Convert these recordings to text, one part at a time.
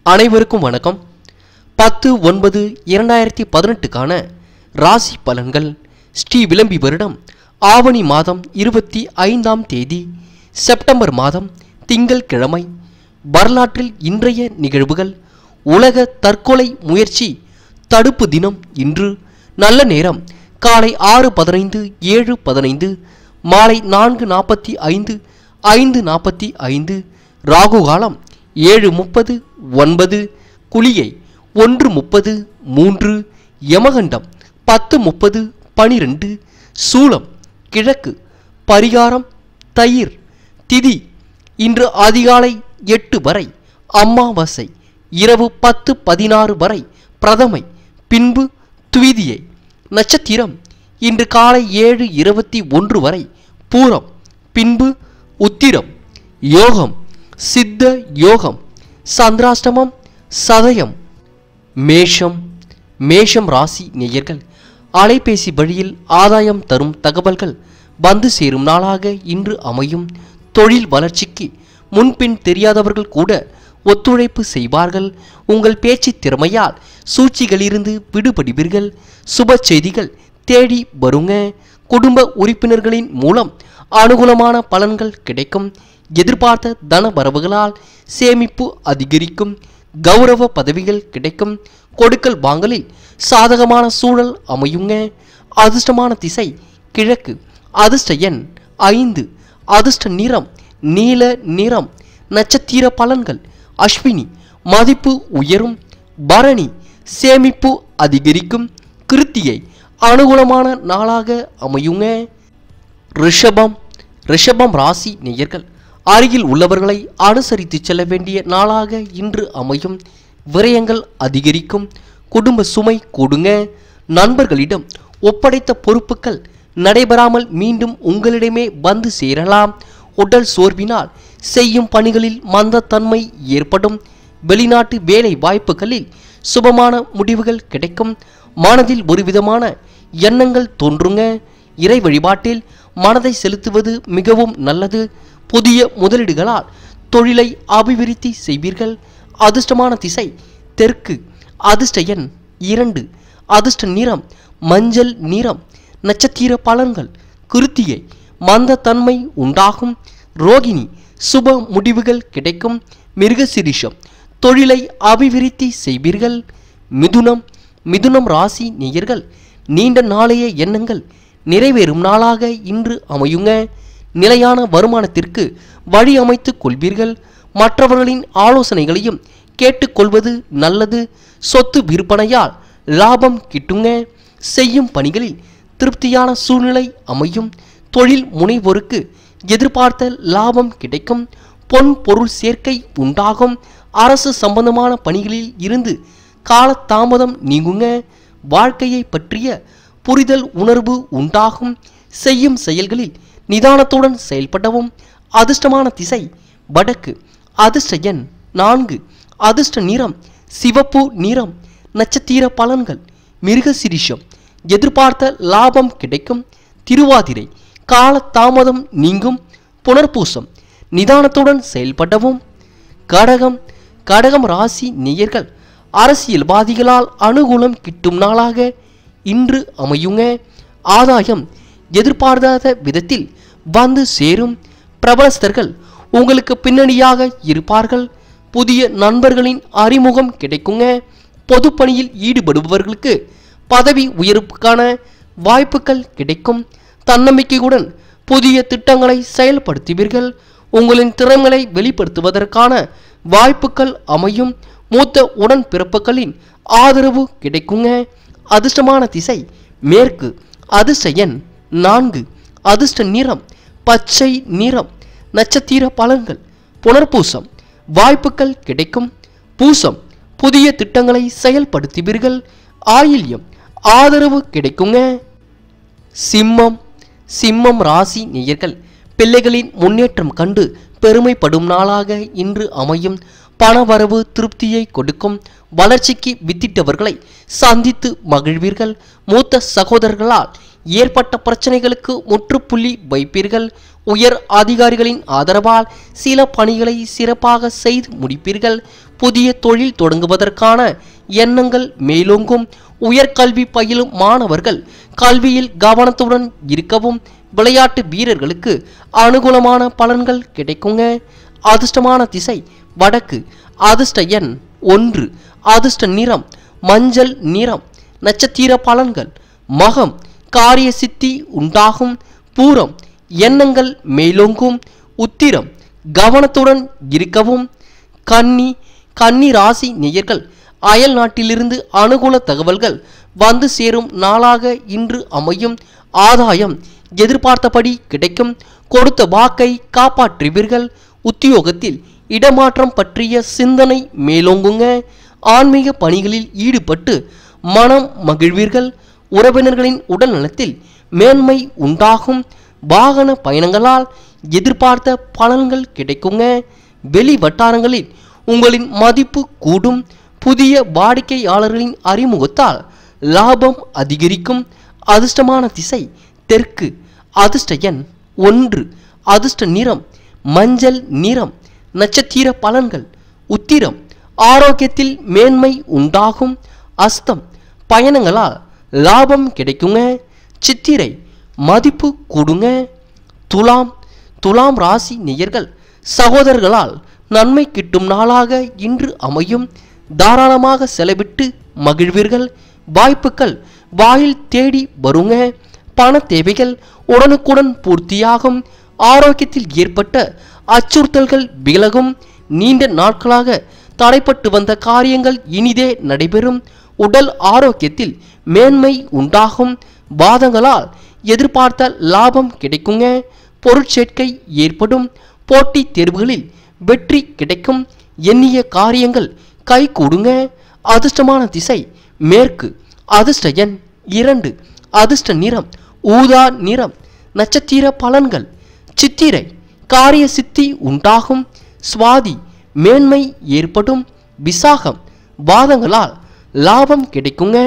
அனைவருக்கும் வணக்கம் பத்து ஒன்பது இரண்டாயிரத்தி பதினெட்டுக்கான ராசி பலன்கள் ஸ்ரீ விளம்பி வருடம் ஆவணி மாதம் இருபத்தி ஐந்தாம் தேதி செப்டம்பர் மாதம் திங்கள் கிழமை வரலாற்றில் இன்றைய நிகழ்வுகள் உலக தற்கொலை முயற்சி தடுப்பு தினம் இன்று நல்ல நேரம் காலை ஆறு பதினைந்து ஏழு பதினைந்து மாலை நான்கு நாற்பத்தி ஐந்து ஐந்து நாற்பத்தி ஐந்து ராகு காலம் ஏழு முப்பது ஒன்பது குளியை ஒன்று முப்பது மூன்று யமகண்டம் பத்து முப்பது பனிரெண்டு சூலம் கிழக்கு பரிகாரம் தயிர் திதி இன்று அதிகாலை எட்டு வரை அமாவாசை இரவு பத்து பதினாறு வரை பிரதமை பின்பு துவிதியை நட்சத்திரம் இன்று காலை ஏழு இருபத்தி ஒன்று வரை பூரம் பின்பு உத்திரம் யோகம் சித்த யோகம் சந்திராஷ்டமம் சதயம் மேஷம் மேஷம் ராசி நேயர்கள் அலைபேசி வழியில் ஆதாயம் தரும் தகவல்கள் வந்து சேரும் நாளாக இன்று அமையும் தொழில் வளர்ச்சிக்கு முன்பின் தெரியாதவர்கள் கூட ஒத்துழைப்பு செய்வார்கள் உங்கள் பேச்சு திறமையால் சூழ்ச்சிகளிலிருந்து விடுபடுவீர்கள் சுப செய்திகள் தேடி வருங்க குடும்ப உறுப்பினர்களின் மூலம் அனுகூலமான பலன்கள் கிடைக்கும் எதிர்பார்த்த தன வரவுகளால் சேமிப்பு அதிகரிக்கும் கௌரவ பதவிகள் கிடைக்கும் கொடுக்கல் வாங்கலில் சாதகமான சூழல் அமையுங்க அதிர்ஷ்டமான திசை கிழக்கு அதிர்ஷ்ட எண் ஐந்து அதிர்ஷ்ட நிறம் நீல நிறம் நட்சத்திர பலன்கள் அஸ்வினி மதிப்பு உயரும் பரணி சேமிப்பு அதிகரிக்கும் கிருத்தியை அனுகூலமான நாளாக அமையுங்க ரிஷபம் ரிஷபம் ராசி நேயர்கள் அருகில் உள்ளவர்களை அனுசரித்து செல்ல வேண்டிய நாளாக இன்று அமையும் விரயங்கள் அதிகரிக்கும் குடும்ப சுமை கூடுங்க நண்பர்களிடம் ஒப்படைத்த பொறுப்புகள் நடைபெறாமல் மீண்டும் உங்களிடமே வந்து சேரலாம் உடல் சோர்வினால் செய்யும் பணிகளில் மந்தத்தன்மை ஏற்படும் வெளிநாட்டு வேலை வாய்ப்புகளில் சுபமான முடிவுகள் கிடைக்கும் மனதில் ஒருவிதமான எண்ணங்கள் தோன்றுங்க இறை வழிபாட்டில் மனதை செலுத்துவது மிகவும் நல்லது புதிய முதலீடுகளால் தொழிலை அபிவிருத்தி செய்வீர்கள் அதிர்ஷ்டமான திசை தெற்கு அதிர்ஷ்ட எண் இரண்டு அதிர்ஷ்ட நிறம் மஞ்சள் நிறம் நட்சத்திர பலன்கள் கிருத்தியை மந்தத்தன்மை உண்டாகும் ரோகிணி சுப முடிவுகள் கிடைக்கும் மிருகசிரிஷம் தொழிலை அபிவிருத்தி செய்வீர்கள் மிதுனம் மிதுனம் ராசி நேயர்கள் நீண்ட நாளைய எண்ணங்கள் நிறைவேறும் நாளாக இன்று அமையுங்க நிலையான வருமானத்திற்கு வழி அமைத்துக் கொள்வீர்கள் மற்றவர்களின் ஆலோசனைகளையும் கேட்டுக்கொள்வது நல்லது சொத்து விற்பனையால் லாபம் கிட்டுங்க செய்யும் பணிகளில் திருப்தியான சூழ்நிலை அமையும் தொழில் முனைவோருக்கு எதிர்பார்த்த லாபம் கிடைக்கும் பொன் பொருள் சேர்க்கை உண்டாகும் அரசு சம்பந்தமான பணிகளில் இருந்து காலதாமதம் நீங்குங்க வாழ்க்கையை பற்றிய புரிதல் உணர்வு உண்டாகும் செய்யும் செயல்களில் நிதானத்துடன் செயல்படவும் அதிர்ஷ்டமான திசை வடக்கு அதிர்ஷ்ட எண் நான்கு அதிர்ஷ்ட நிறம் சிவப்பு நிறம் நட்சத்திர பலன்கள் மிருகசிரிஷம் எதிர்பார்த்த லாபம் கிடைக்கும் திருவாதிரை கால தாமதம் நீங்கும் புனர்பூசம் நிதானத்துடன் செயல்படவும் கடகம் கடகம் ராசி நேயர்கள் அரசியல்வாதிகளால் அனுகூலம் கிட்டும் நாளாக இன்று அமையுங்க ஆதாயம் எதிர்பார்க்காத விதத்தில் வந்து சேரும் பிரபலஸ்தர்கள் உங்களுக்கு பின்னணியாக இருப்பார்கள் புதிய நண்பர்களின் அறிமுகம் கிடைக்குங்க பொதுப்பணியில் ஈடுபடுபவர்களுக்கு பதவி உயர்வுக்கான வாய்ப்புகள் கிடைக்கும் தன்னம்பிக்கையுடன் புதிய திட்டங்களை செயல்படுத்துவீர்கள் உங்களின் திறமைகளை வெளிப்படுத்துவதற்கான வாய்ப்புகள் அமையும் மூத்த உடன் பிறப்புகளின் ஆதரவு கிடைக்குங்க அதிர்ஷ்டமான திசை மேற்கு அதிர்ஷ்ட எண் நான்கு அதிர்ஷ்ட நிறம் பச்சை நிறம் நட்சத்திர பலன்கள் புனர்பூசம் வாய்ப்புகள் கிடைக்கும் பூசம் புதிய திட்டங்களை செயல்படுத்துவீர்கள் ஆயில்யம் ஆதரவு கிடைக்குங்க சிம்மம் சிம்மம் ராசி நேயர்கள் பிள்ளைகளின் முன்னேற்றம் கண்டு பெருமைப்படும் நாளாக இன்று அமையும் பணவரவு திருப்தியை கொடுக்கும் வளர்ச்சிக்கு வித்திட்டவர்களை சந்தித்து மகிழ்வீர்கள் மூத்த சகோதரர்களால் ஏற்பட்ட பிரச்சனைகளுக்கு முற்றுப்புள்ளி வைப்பீர்கள் உயர் அதிகாரிகளின் ஆதரவால் சில பணிகளை சிறப்பாக செய்து முடிப்பீர்கள் புதிய தொழில் தொடங்குவதற்கான எண்ணங்கள் மேலோங்கும் உயர்கல்வி பயிலும் மாணவர்கள் கல்வியில் கவனத்துடன் இருக்கவும் விளையாட்டு வீரர்களுக்கு அனுகூலமான பலன்கள் கிடைக்குங்க அதிர்ஷ்டமான திசை வடக்கு அதிர்ஷ்ட எண் ஒன்று அதிர்ஷ்ட நிறம் மஞ்சள் நிறம் நட்சத்திர பலன்கள் மகம் காரிய சித்தி உண்டாகும் பூரம் எண்ணங்கள் மேலோங்கும் உத்திரம் கவனத்துடன் இருக்கவும் கன்னி கன்னி ராசி நேயர்கள் அயல் நாட்டிலிருந்து அனுகூல தகவல்கள் வந்து சேரும் நாளாக இன்று அமையும் ஆதாயம் எதிர்பார்த்தபடி கிடைக்கும் கொடுத்த வாக்கை காப்பாற்றுவீர்கள் உத்தியோகத்தில் இடமாற்றம் பற்றிய சிந்தனை மேலோங்குங்க ஆன்மீக பணிகளில் ஈடுபட்டு மனம் மகிழ்வீர்கள் உறவினர்களின் உடல் நலத்தில் மேன்மை உண்டாகும் வாகன பயணங்களால் எதிர்பார்த்த பலன்கள் கிடைக்குங்க வெளி வட்டாரங்களில் உங்களின் மதிப்பு கூடும் புதிய வாடிக்கையாளர்களின் அறிமுகத்தால் லாபம் அதிகரிக்கும் அதிர்ஷ்டமான திசை தெற்கு அதிர்ஷ்ட எண் ஒன்று அதிர்ஷ்ட நிறம் மஞ்சள் நிறம் நட்சத்திர பலன்கள் உத்திரம் ஆரோக்கியத்தில் மேன்மை உண்டாகும் அஸ்தம் பயணங்களால் லாபம் கிடைக்குங்க சித்திரை மதிப்பு கூடுங்க துலாம் துலாம் ராசி நேயர்கள் சகோதரர்களால் நன்மை கிட்டும் நாளாக இன்று அமையும் தாராளமாக செலவிட்டு மகிழ்வீர்கள் வாய்ப்புகள் வாயில் தேடி வருங்க பண தேவைகள் உடனுக்குடன் பூர்த்தியாகும் ஆரோக்கியத்தில் ஏற்பட்ட அச்சுறுத்தல்கள் விலகும் நீண்ட நாட்களாக தடைப்பட்டு வந்த காரியங்கள் இனிதே நடைபெறும் உடல் ஆரோக்கியத்தில் மேன்மை உண்டாகும் வாதங்களால் எதிர்பார்த்த லாபம் கிடைக்குங்க பொருட்சேர்க்கை ஏற்படும் போட்டித் தேர்வுகளில் வெற்றி கிடைக்கும் எண்ணிய காரியங்கள் கை கூடுங்க அதிர்ஷ்டமான திசை மேற்கு அதிர்ஷ்ட எண் இரண்டு அதிர்ஷ்ட நிறம் ஊதா நிறம் நட்சத்திர பலன்கள் சித்திரை காரிய சித்தி உண்டாகும் சுவாதி மேன்மை ஏற்படும் விசாகம் வாதங்களால் லாபம் கிடைக்குங்க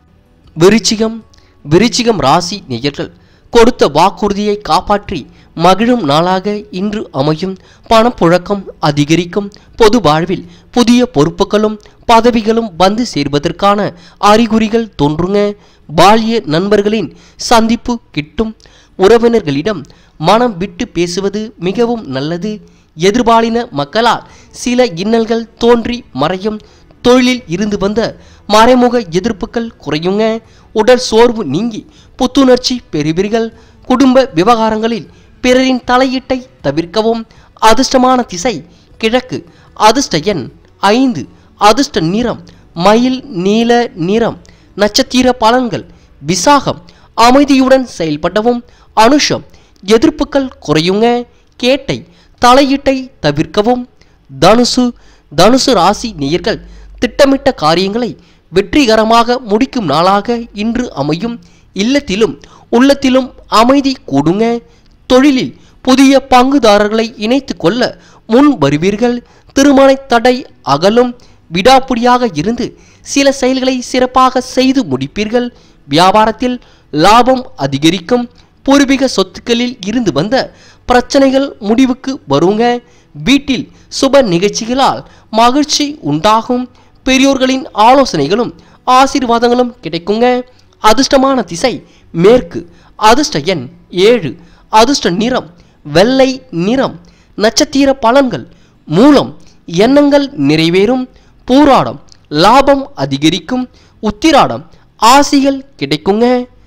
விருச்சிகம் விருச்சிகம் ராசி நேயர்கள் கொடுத்த வாக்குறுதியை காப்பாற்றி மகிழும் நாளாக இன்று அமையும் பணப்புழக்கம் அதிகரிக்கும் பொது வாழ்வில் புதிய பொறுப்புகளும் பதவிகளும் வந்து சேர்வதற்கான அறிகுறிகள் தோன்றுங்க பால்ய நண்பர்களின் சந்திப்பு கிட்டும் உறவினர்களிடம் மனம் விட்டு பேசுவது மிகவும் நல்லது எதிர்பாலின மக்களால் சில இன்னல்கள் தோன்றி மறையும் தொழிலில் இருந்து வந்த மறைமுக எதிர்ப்புகள் குறையுங்க உடல் சோர்வு நீங்கி புத்துணர்ச்சி பெறுவீர்கள் குடும்ப விவகாரங்களில் பிறரின் தலையீட்டை தவிர்க்கவும் அதிர்ஷ்டமான திசை கிழக்கு அதிர்ஷ்ட எண் ஐந்து அதிர்ஷ்ட நிறம் மயில் நீல நிறம் நட்சத்திர பலன்கள் விசாகம் அமைதியுடன் செயல்படவும் அனுஷம் எதிர்ப்புகள் குறையுங்க கேட்டை தலையீட்டை தவிர்க்கவும் தனுசு தனுசு ராசி நேயர்கள் திட்டமிட்ட காரியங்களை வெற்றிகரமாக முடிக்கும் நாளாக இன்று அமையும் இல்லத்திலும் உள்ளத்திலும் அமைதி கூடுங்க தொழிலில் புதிய பங்குதாரர்களை இணைத்து கொள்ள முன் வருவீர்கள் திருமண தடை அகலும் விடாப்பிடியாக இருந்து சில செயல்களை சிறப்பாக செய்து முடிப்பீர்கள் வியாபாரத்தில் லாபம் அதிகரிக்கும் பூர்வீக சொத்துக்களில் இருந்து வந்த பிரச்சனைகள் முடிவுக்கு வருங்க வீட்டில் சுப நிகழ்ச்சிகளால் மகிழ்ச்சி உண்டாகும் பெரியோர்களின் ஆலோசனைகளும் ஆசீர்வாதங்களும் கிடைக்குங்க அதிர்ஷ்டமான திசை மேற்கு அதிர்ஷ்ட எண் ஏழு அதிர்ஷ்ட நிறம் வெள்ளை நிறம் நட்சத்திர பலன்கள் மூலம் எண்ணங்கள் நிறைவேறும் பூராடம் லாபம் அதிகரிக்கும் உத்திராடம் ஆசிகள் கிடைக்குங்க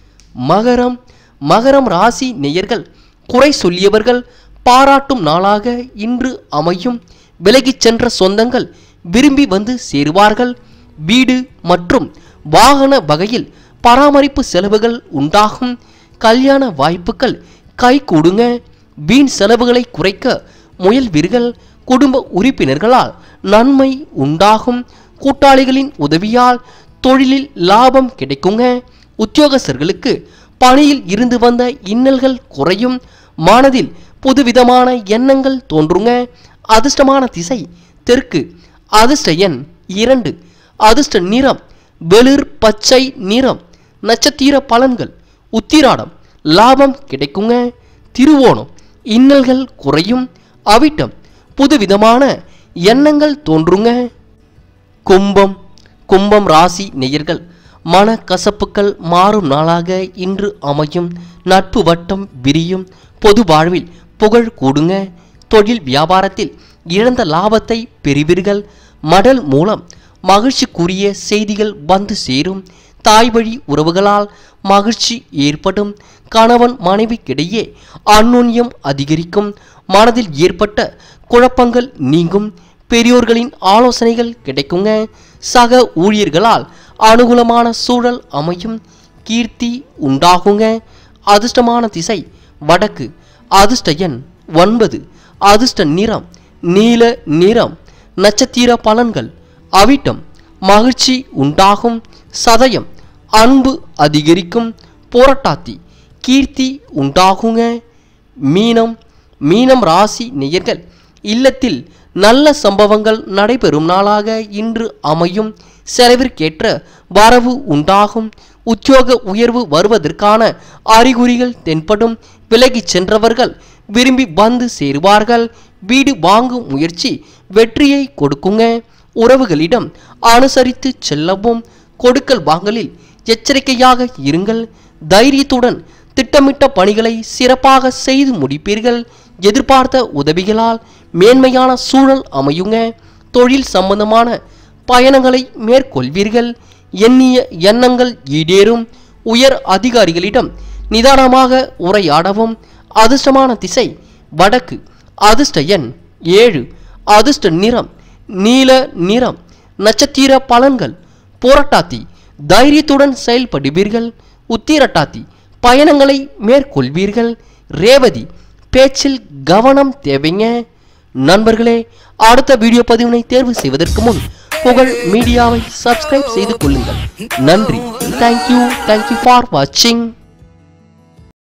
மகரம் மகரம் ராசி நேயர்கள் குறை சொல்லியவர்கள் பாராட்டும் நாளாக இன்று அமையும் விலகிச் சென்ற சொந்தங்கள் விரும்பி வந்து சேருவார்கள் வீடு மற்றும் வாகன வகையில் பராமரிப்பு செலவுகள் உண்டாகும் கல்யாண வாய்ப்புகள் கை கூடுங்க வீண் செலவுகளை குறைக்க முயல்வீர்கள் குடும்ப உறுப்பினர்களால் நன்மை உண்டாகும் கூட்டாளிகளின் உதவியால் தொழிலில் லாபம் கிடைக்குங்க உத்தியோகஸ்தர்களுக்கு பணியில் இருந்து வந்த இன்னல்கள் குறையும் மனதில் புதுவிதமான எண்ணங்கள் தோன்றுங்க அதிர்ஷ்டமான திசை தெற்கு அதிர்ஷ்ட எண் இரண்டு அதிர்ஷ்ட நிறம் வெளிர் பச்சை நிறம் நட்சத்திர பலன்கள் உத்திராடம் லாபம் கிடைக்குங்க திருவோணம் இன்னல்கள் குறையும் அவிட்டம் புதுவிதமான எண்ணங்கள் தோன்றுங்க கும்பம் கும்பம் ராசி நேயர்கள் மன கசப்புக்கள் மாறும் நாளாக இன்று அமையும் நட்பு வட்டம் விரியும் பொது வாழ்வில் புகழ் கூடுங்க தொழில் வியாபாரத்தில் இழந்த லாபத்தை பெறுவீர்கள் மடல் மூலம் மகிழ்ச்சிக்குரிய செய்திகள் வந்து சேரும் தாய் வழி உறவுகளால் மகிழ்ச்சி ஏற்படும் கணவன் மனைவிக்கிடையே அந்நுண்ணியம் அதிகரிக்கும் மனதில் ஏற்பட்ட குழப்பங்கள் நீங்கும் பெரியோர்களின் ஆலோசனைகள் கிடைக்குங்க சக ஊழியர்களால் அனுகூலமான சூழல் அமையும் கீர்த்தி உண்டாகுங்க அதிர்ஷ்டமான திசை வடக்கு அதிர்ஷ்ட எண் ஒன்பது அதிர்ஷ்ட நிறம் நீல நிறம் நட்சத்திர பலன்கள் அவிட்டம் மகிழ்ச்சி உண்டாகும் சதயம் அன்பு அதிகரிக்கும் போராட்டாத்தி கீர்த்தி உண்டாகுங்க மீனம் மீனம் ராசி நேயர்கள் இல்லத்தில் நல்ல சம்பவங்கள் நடைபெறும் நாளாக இன்று அமையும் செலவிற்கேற்ற வரவு உண்டாகும் உத்தியோக உயர்வு வருவதற்கான அறிகுறிகள் தென்படும் விலகிச் சென்றவர்கள் விரும்பி வந்து சேருவார்கள் வீடு வாங்கும் முயற்சி வெற்றியை கொடுக்குங்க உறவுகளிடம் அனுசரித்து செல்லவும் கொடுக்கல் வாங்கலில் எச்சரிக்கையாக இருங்கள் தைரியத்துடன் திட்டமிட்ட பணிகளை சிறப்பாக செய்து முடிப்பீர்கள் எதிர்பார்த்த உதவிகளால் மேன்மையான சூழல் அமையுங்க தொழில் சம்பந்தமான பயணங்களை மேற்கொள்வீர்கள் எண்ணிய எண்ணங்கள் ஈடேறும் உயர் அதிகாரிகளிடம் நிதானமாக உரையாடவும் அதிர்ஷ்டமான திசை வடக்கு அதிர்ஷ்ட எண் ஏழு அதிர்ஷ்ட நிறம் நீல நிறம் நட்சத்திர பலன்கள் போராட்டாத்தி தைரியத்துடன் செயல்படுவீர்கள் உத்திரட்டாத்தி பயணங்களை மேற்கொள்வீர்கள் ரேவதி பேச்சில் கவனம் தேவைங்க நண்பர்களே அடுத்த வீடியோ பதிவினை தேர்வு செய்வதற்கு முன் புகழ் மீடியாவை சப்ஸ்கிரைப் செய்து கொள்ளுங்கள் நன்றி தேங்க்யூ தேங்க்யூ ஃபார் வாட்சிங்